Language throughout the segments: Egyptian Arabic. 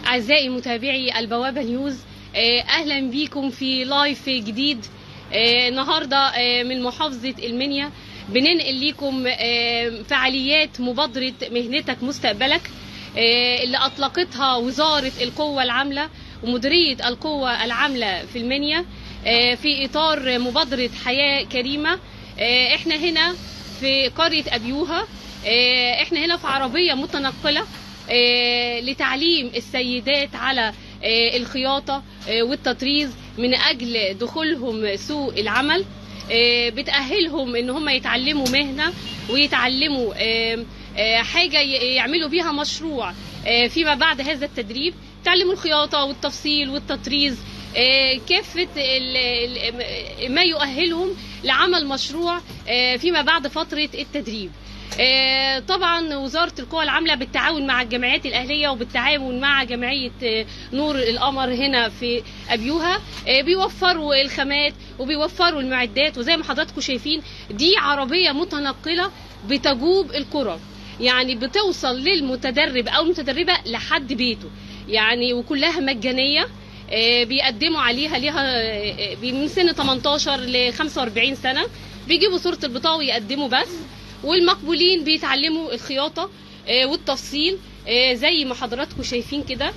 أعزائي متابعي البوابة نيوز آه، أهلا بيكم في لايف جديد آه، النهاردة آه، من محافظة المنيا بننقل لكم آه، فعاليات مبادرة مهنتك مستقبلك آه، اللي أطلقتها وزارة القوة العاملة ومديرية القوة العاملة في المنيا آه، في إطار مبادرة حياة كريمة آه، احنا هنا في قرية أبيوها آه، احنا هنا في عربية متنقلة آه، لتعليم السيدات على آه، الخياطة آه، والتطريز من أجل دخولهم سوق العمل آه، بتأهلهم إن هم يتعلموا مهنة ويتعلموا آه، آه، حاجة ي- يعملوا بيها مشروع آه، فيما بعد هذا التدريب تعلموا الخياطة والتفصيل والتطريز آه، كافة ال- ال- ما يؤهلهم لعمل مشروع آه، فيما بعد فترة التدريب آه، طبعا وزارة القوى العاملة بالتعاون مع الجمعيات الأهلية وبالتعاون مع جمعية آه، نور القمر هنا في أبيوها آه، بيوفروا الخامات وبيوفروا المعدات وزي ما حضراتكم شايفين دي عربية متنقلة بتجوب القرى يعني بتوصل للمتدرب أو المتدربة لحد بيته يعني وكلها مجانية آه، بيقدموا عليها ليها آه، من سن 18 ل 45 سنة بيجيبوا صورة البطاقة ويقدموا بس والمقبولين بيتعلموا الخياطة آه، والتفصيل آه، زي ما حضراتكم شايفين كده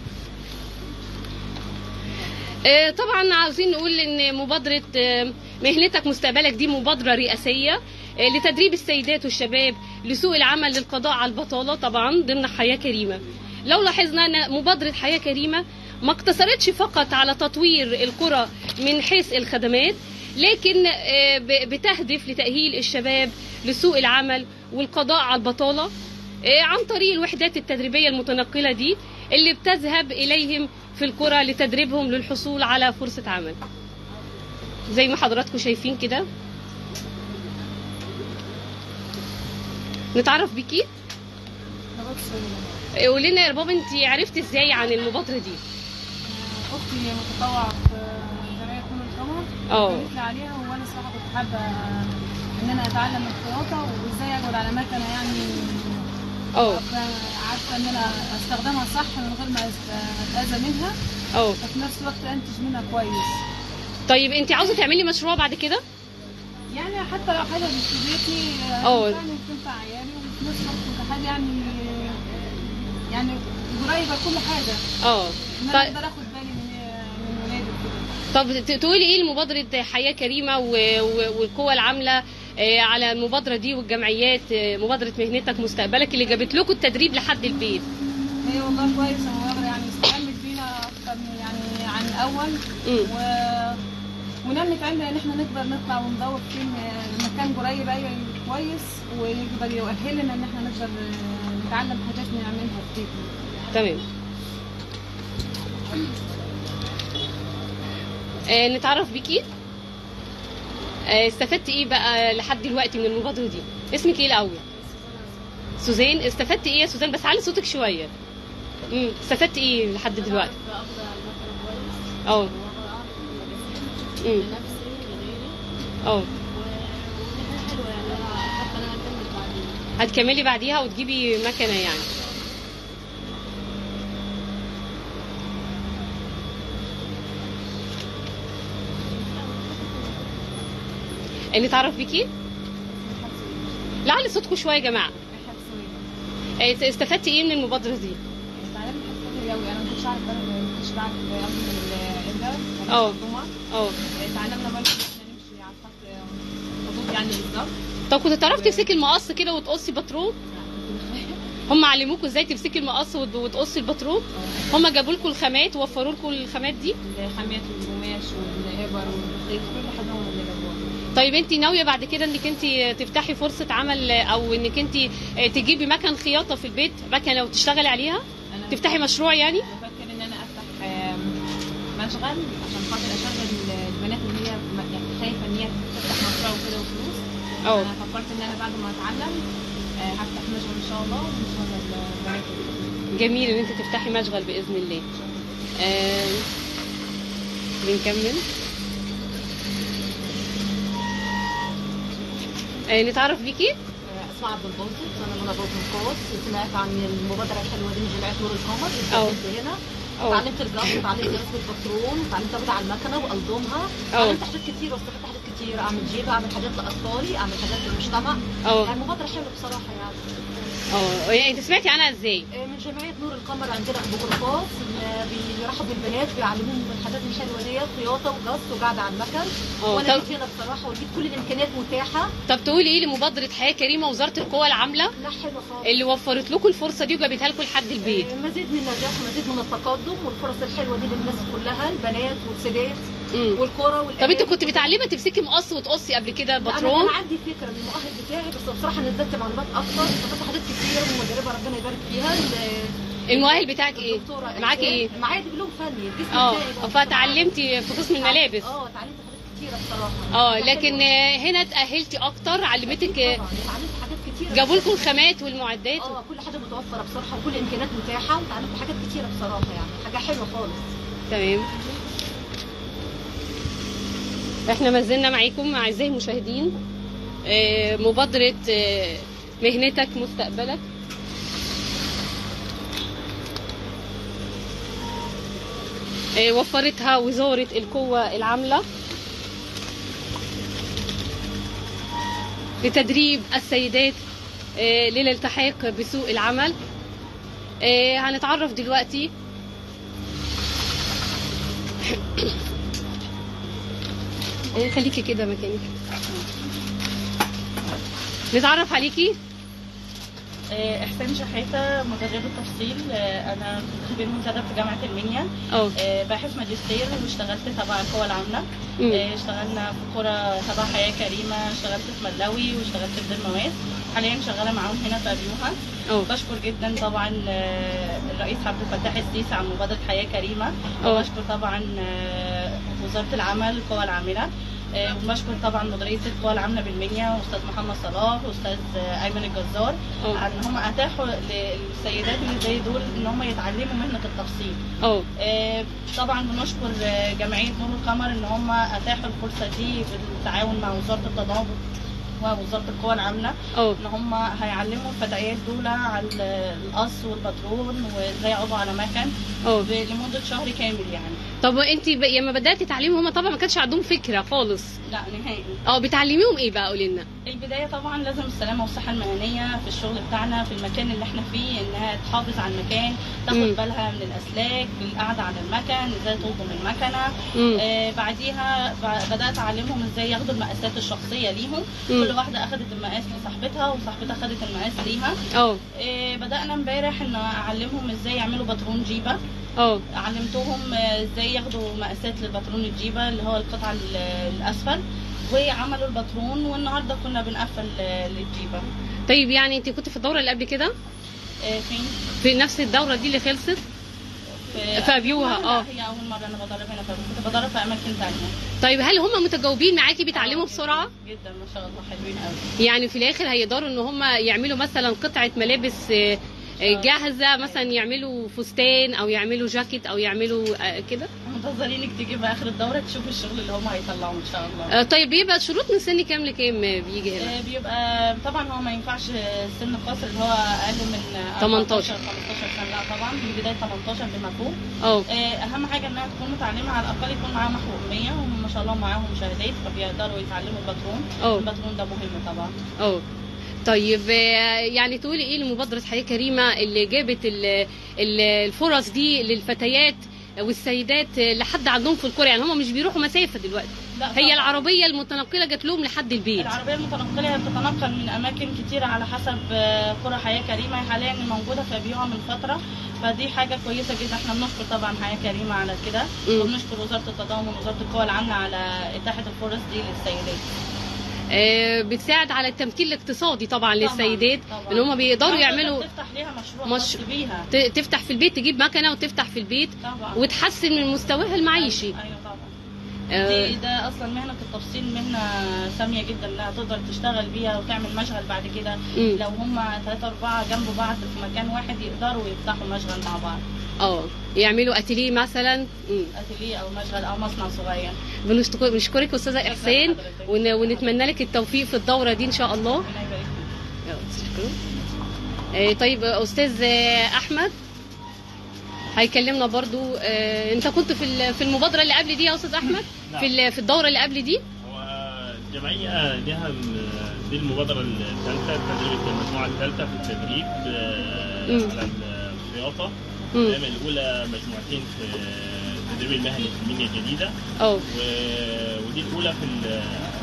آه، طبعا عاوزين نقول ان مبادرة آه، مهنتك مستقبلك دي مبادرة رئاسية آه، لتدريب السيدات والشباب لسوق العمل للقضاء على البطالة طبعا ضمن حياة كريمة لو لاحظنا ان مبادرة حياة كريمة ما اقتصرتش فقط على تطوير القرى من حيث الخدمات لكن آه، ب- بتهدف لتأهيل الشباب لسوق العمل والقضاء على البطالة آه، عن طريق الوحدات التدريبية المتنقلة دي اللي بتذهب إليهم في القرى لتدريبهم للحصول على فرصة عمل زي ما حضراتكم شايفين كده نتعرف بيكي آه، قولي لنا يا رباب انت عرفتي ازاي عن المبادرة دي اختي متطوعه في جمعيه كون القمر اه. قالت لي عليها وانا صراحه كنت حابه ان انا اتعلم الخياطه وازاي اقعد على مكنه يعني اه أبقى عارفه ان انا استخدمها صح من غير ما أست- اتاذى منها اه وفي نفس الوقت انتج منها كويس طيب انت عاوزه تعملي مشروع بعد كده يعني حتى لو حاجه مش في بيتي اه. يعني تنفع عيالي وفي نفس الوقت تبقى حاجه يعني يعني قريبه كل حاجه اه ان انا طيب اقدر اخد بالي من من ولادي وكده طب ت- تقولي ايه لمبادره حياه كريمه و- و- والقوى العامله آه، على المبادره دي والجمعيات آه، مبادره مهنتك مستقبلك اللي جابت لكم التدريب لحد البيت هي والله كويسة المبادرة يعني استقلت بينا أكتر من يعني عن الأول مم. و... ونمت عندنا إن إحنا نقدر نطلع وندور في مكان قريب أيوة كويس ويقدر يؤهلنا إن إحنا نقدر نتعلم حاجات نعملها في بيتنا. تمام آه، نتعرف بيكي آه، استفدت ايه بقى لحد دلوقتي من المبادره دي اسمك ايه الاول سوزان استفدت ايه يا سوزان بس علي صوتك شويه امم استفدت ايه لحد دلوقتي اه امم لنفسي لغيري اه وحاجة حلوة يعني أنا حتى أنا هكمل بعدين هتكملي بعديها وتجيبي مكنه يعني نتعرف بيكي لعلي صوتكم شويه يا جماعه آه، استفدتي ايه من المبادره دي اتعلمت حاجات كتير أوي أنا ما كنتش عارف ما كنتش بعرف أعمل الإبداع اه. الجمعة اه اتعلمنا برضه إن إحنا نمشي على الخط خطوط يعني بالظبط طب كنت تعرفي تمسكي المقص كده وتقصي باترون هم علموكوا ازاي تمسكي المقص وت- وتقصي الباترون هم جابوا لكم الخامات ووفروا لكم الخامات دي الخامات والقماش والإبر والخيط كل حاجة هم اللي جابوها طيب انت ناويه بعد كده انك انت تفتحي فرصه عمل او انك انت تجيبي مكن خياطه في البيت مكنه وتشتغلي عليها أنا تفتحي مشروع يعني بفكر ان انا افتح آم، مشغل عشان خاطر اشغل البنات اللي هي م- يعني خايفه ان هي تفتح مشروع وكده وفلوس اه انا فكرت ان انا بعد ما اتعلم آه، هفتح مشغل ان شاء الله ونشغل البنات وكده. جميل ان انت تفتحي مشغل باذن الله آه بنكمل آه نتعرف بيكي اسمع عبد الباسط انا منى باسط قوس سمعت عن المبادره الحلوه دي من جمعيه نور القمر أه. اتقدمت هنا أوه. اتعلمت الجاز وتعلمت رسم الباترون وتعلمت ابدا على المكنه والضمها أوه. اتعلمت حاجات كتير واستفدت حاجات كتير اعمل جيب اعمل حاجات لاطفالي اعمل حاجات للمجتمع اه يعني مبادره حلوه بصراحه يعني اه يعني انت سمعتي عنها ازاي؟ آه، من جمعيه نور القمر عندنا بوجرافات بيرحبوا بالبنات بيعلموهم الحاجات الحلوه ديت خياطه وجص وقاعده على المكن اه وانا طب, جيت هنا بصراحه ولقيت كل الامكانيات متاحه طب تقولي ايه لمبادره حياه كريمه وزاره القوى العامله لا حلوه خالص اللي وفرت لكم الفرصه دي وجابتها لكم لحد البيت آه، مزيد من النجاح ومزيد من التقدم والفرص الحلوه دي للناس كلها البنات والسيدات مم. والكره والأهالي. طب انت كنت متعلمه تمسكي مقص وتقصي قبل كده لا، انا الباترون كان عندي فكره من المؤهل بتاعي بس بصراحه نزلت معلومات اكتر استفدت حاجات كتير ومدربه ربنا يبارك فيها ال- المؤهل بتاعك ايه؟ الدكتوره معاكي إيمان. ايه؟ معايا دبلوم فني الجسم اه بتاعي برضه. فتعلمتي في قسم الملابس اه اتعلمت حاجات كتيره بصراحه اه حاجة لكن حلوة. آه، هنا اتاهلتي اكتر علمتك آه، طبعا اتعلمت حاجات كتيره جابوا لكم الخامات والمعدات اه كل حاجه متوفره بصراحه وكل الامكانيات متاحه وتعلمت حاجات كتيره بصراحه يعني حاجه حلوه خالص تمام احنا ما زلنا معاكم اعزائي المشاهدين آه، مبادرة آه، مهنتك مستقبلك آه، وفرتها وزارة القوة العاملة لتدريب السيدات آه، للالتحاق بسوق العمل آه، هنتعرف دلوقتي إيه، خليكي كده مكانك نتعرف عليكي آه، احسان شحاته مدربه تفصيل آه، انا خبير منتدب في جامعه المنيا اه آه، باحث ماجستير واشتغلت تبع القوى العامله مم. آه، اشتغلنا في قرى تبع حياه كريمه اشتغلت في ملاوي واشتغلت في دير مواس حاليا شغاله معاهم هنا في ابيوها اه بشكر جدا طبعا آه، الرئيس عبد الفتاح السيسي عن مبادره حياه كريمه اه. وبشكر طبعا آه، وزاره العمل القوى العامله آه، وبشكر طبعا مديريه القوى العامله بالمنيا واستاذ محمد صلاح واستاذ آه، ايمن الجزار اه ان هم اتاحوا للسيدات اللي زي دول ان هم يتعلموا مهنه التفصيل اه آه، طبعا بنشكر آه، جمعيه نور القمر ان هم اتاحوا الفرصه دي بالتعاون مع وزاره التضامن ووزاره القوى العامله اه ان هم هيعلموا الفتيات دول على القص والباترون وازاي يقعدوا على مكن اه ب- لمده شهر كامل يعني طب انت ب... لما بداتي تعليم هم طبعا ما كانش عندهم فكره خالص لا نهائي اه بتعلميهم ايه بقى قولي لنا البداية طبعا لازم السلامة والصحة المهنية في الشغل بتاعنا في المكان اللي احنا فيه انها تحافظ على المكان تاخد مم. بالها من الاسلاك القعدة على المكن ازاي تلضم المكنة امم آه بعديها ب- بدأت اعلمهم ازاي ياخدوا المقاسات الشخصية ليهم مم. كل واحدة اخدت المقاس لصاحبتها وصاحبتها خدت المقاس ليها اه آه بدأنا امبارح ان اعلمهم ازاي يعملوا باترون جيبة اه علمتهم آه، ازاي ياخدوا مقاسات للباترون الجيبة اللي هو القطعة ال- الاسفل وعملوا الباترون والنهارده كنا بنقفل آه، للجيبة طيب يعني انت كنت في الدوره اللي قبل كده آه، فين؟ في نفس الدوره دي اللي خلصت في في أبيوها، لا، اه. هي أول مرة أنا بدرب هنا كنت بدرب في أماكن تانية طيب هل هم متجاوبين معاكي بيتعلموا آه، بسرعه جدا ما شاء الله حلوين قوي يعني في الاخر هيقدروا ان هم يعملوا مثلا قطعه ملابس آه، آه، جاهزه مثلا يعملوا فستان او يعملوا جاكيت او يعملوا آه، كده منتظرينك تيجي في آخر الدورة تشوف الشغل اللي هم هيطلعوه إن شاء الله آه، طيب بيبقى شروط من سن كام لكام بيجي هنا آه، بيبقى طبعا هو ما ينفعش سن القصر اللي هو اقل من آه، 18. 15 سنه لا طبعا من بدايه 18 بما فوق اه آه، اهم حاجه انها تكون متعلمه على الاقل يكون معاها محو اميه وهم ما شاء الله معاهم شهادات فبيقدروا يتعلموا الباترون اه الباترون ده مهم طبعا اه طيب آه، يعني تقولي ايه لمبادره حياه كريمه اللي جابت ال- ال- الفرص دي للفتيات والسيدات لحد عندهم في القرى يعني هم مش بيروحوا مسافه دلوقتي لا هي طبعاً. العربيه المتنقله جات لهم لحد البيت العربيه المتنقله هي بتتنقل من اماكن كتيره على حسب آه، قرى حياه كريمه حاليا موجوده في ابيوها من فتره فدي حاجه كويسه جدا احنا بنشكر طبعا حياه كريمه على كده مم. وبنشكر وزاره التضامن ووزاره القوى العامله على اتاحه الفرص دي للسيدات آه، بتساعد على التمكين الاقتصادي طبعا للسيدات طبعاً. ان هم بيقدروا طبعاً يعملوا تفتح ليها مشروع مش- خاص بيها ت- تفتح في البيت تجيب مكنه وتفتح في البيت طبعا وتحسن من مستواها المعيشي ايوه طبعا آه، دي ده اصلا مهنه التفصيل مهنه ساميه جدا انها تقدر تشتغل بيها وتعمل مشغل بعد كده مم. لو هم ثلاثة أربعة جنب بعض في مكان واحد يقدروا يفتحوا مشغل مع بعض اه يعملوا اتيليه مثلا مم. اتيليه أو مشغل أو مصنع صغير بنشتك- بنشكرك استاذه احسان لحضرتك. ون- ونتمنى لك التوفيق في الدوره دي ان شاء الله ربنا يبارك فيك. يلا، شكرا. آه، طيب آه، استاذ آه، احمد هيكلمنا برضو آه، انت كنت في ال- في المبادره اللي قبل دي يا استاذ احمد نعم. في ال- في الدوره اللي قبل دي هو الجمعية لها م- دي المبادرة الثالثة التدريب المجموعة الثالثة في التدريب آه، مم. على الخياطة مم. الأيام الأولى مجموعتين في التدريب المهني في المنيا الجديدة اه و- ودي الأولى في ال-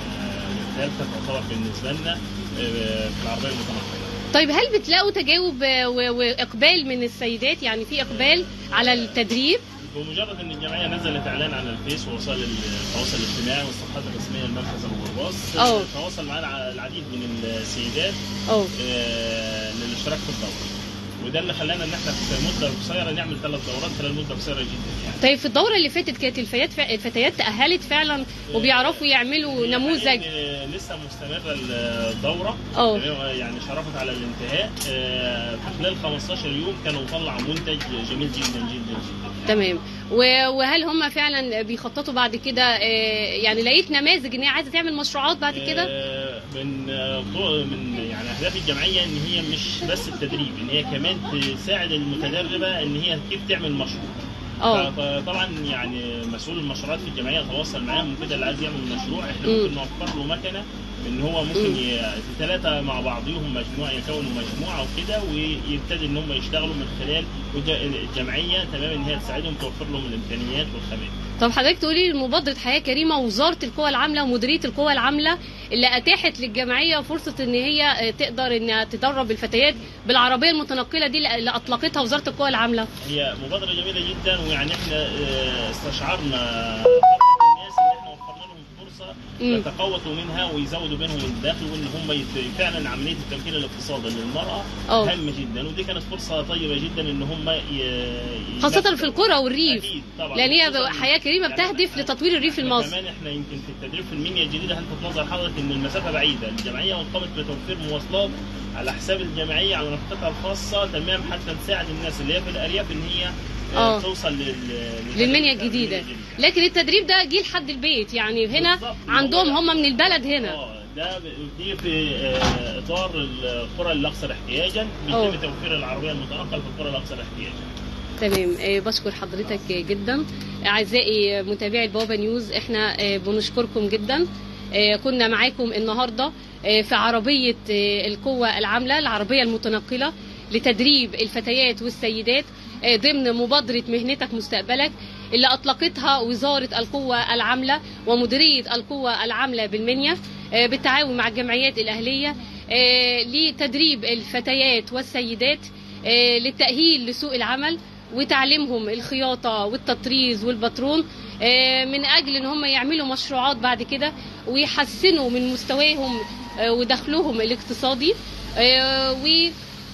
الثالثة تعتبر بالنسبة لنا آه، في العربية المتنقلة طيب هل بتلاقوا تجاوب آه، و- واقبال من السيدات يعني في اقبال على التدريب بمجرد ان الجمعيه نزلت اعلان على الفيس ووسائل التواصل الاجتماعي والصفحات الرسميه لمركز الغواص أوه. تواصل معنا العديد من السيدات اه آه، للاشتراك في الدوره وده اللي خلانا ان احنا في مده قصيره نعمل ثلاث دورات خلال مده قصيره جدا يعني طيب في الدوره اللي فاتت كانت الفتيات الفتيات تاهلت فعلا وبيعرفوا يعملوا هي نموذج حالياً لسه مستمره الدوره أوه. تمام؟ يعني شرفت على الانتهاء آه، في خلال 15 يوم كانوا طلعوا منتج جميل جدا جدا جدا تمام و- وهل هم فعلا بيخططوا بعد كده آه، يعني لقيت نماذج ان هي عايزه تعمل مشروعات بعد كده آه، من آه، طو- من يعني اهداف الجمعيه ان هي مش بس التدريب ان هي كمان تساعد المتدربه ان هي كيف تعمل مشروع اه فطبعا يعني مسؤول المشروعات في الجمعيه تواصل معاهم كده اللي عايز يعمل مشروع احنا مم. ممكن نوفر له مكنه ان هو ممكن ي- ثلاثه مع بعضهم مجموعه يكونوا مجموعه وكده ويبتدي ان هم يشتغلوا من خلال وج- الجمعيه تمام ان هي تساعدهم توفر لهم الامكانيات والخامات طب حضرتك تقولي مبادره حياه كريمه ووزاره القوى العامله ومديريه القوى العامله اللي اتاحت للجمعيه فرصه ان هي آه، تقدر انها تدرب الفتيات بالعربيه المتنقله دي اللي اطلقتها وزاره القوى العامله هي مبادرة جميلة جدا ويعني احنا آه، استشعرنا فرحة الناس ان احنا وفرنا لهم فرصة مم. يتقوتوا منها ويزودوا بينهم الدخل وان هم يت- فعلا عملية التمكين الاقتصادي للمرأة أوه. هامة جدا ودي كانت فرصة طيبة جدا ان هم ي- خاصه ينفذوا. في القرى والريف أكيد طبعا لان هي خصوصاً- حياه كريمه يعني بتهدف إحنا- لتطوير الريف إحنا المصري كمان احنا يمكن في التدريب في المنيا الجديده هل تتنظر حضرتك ان المسافه بعيده، الجمعيه قامت بتوفير مواصلات على حساب الجمعيه على نفقتها الخاصه تمام حتى نساعد الناس اللي هي في الارياف ان هي آه. آه. توصل لل... للمنيا الجديده لكن التدريب ده جه لحد البيت يعني هنا بالظبط. عندهم هو- هم من البلد هنا اه ده ب- دي في آه، اطار القرى الاكثر احتياجا أوه. بيتم توفير العربيه المتنقل في القرى الاكثر احتياجا. تمام آه، بشكر حضرتك جدا اعزائي متابعي البوابه نيوز احنا آه، بنشكركم جدا آه، كنا معاكم النهارده آه، في عربيه آه، القوه العامله العربيه المتنقله لتدريب الفتيات والسيدات آه، ضمن مبادره مهنتك مستقبلك اللي اطلقتها وزاره القوه العامله ومديريه القوه العامله بالمنيا آه، بالتعاون مع الجمعيات الاهليه آه، لتدريب الفتيات والسيدات آه، للتأهيل لسوق العمل وتعليمهم الخياطة والتطريز والباترون آه، من أجل إن هم يعملوا مشروعات بعد كده ويحسنوا من مستواهم آه، ودخلهم الاقتصادي آه، و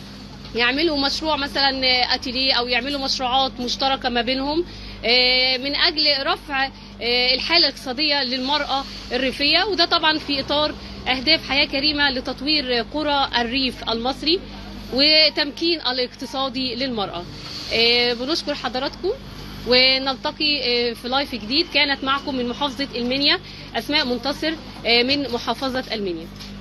يعملوا مشروع مثلا اتيليه او يعملوا مشروعات مشتركه ما بينهم آه، من اجل رفع آه، الحاله الاقتصاديه للمراه الريفيه وده طبعا في اطار اهداف حياه كريمه لتطوير قرى الريف المصري وتمكين الاقتصادي للمراه آه، بنشكر حضراتكم ونلتقي آه، في لايف جديد كانت معكم من محافظه المنيا اسماء منتصر آه، من محافظه المنيا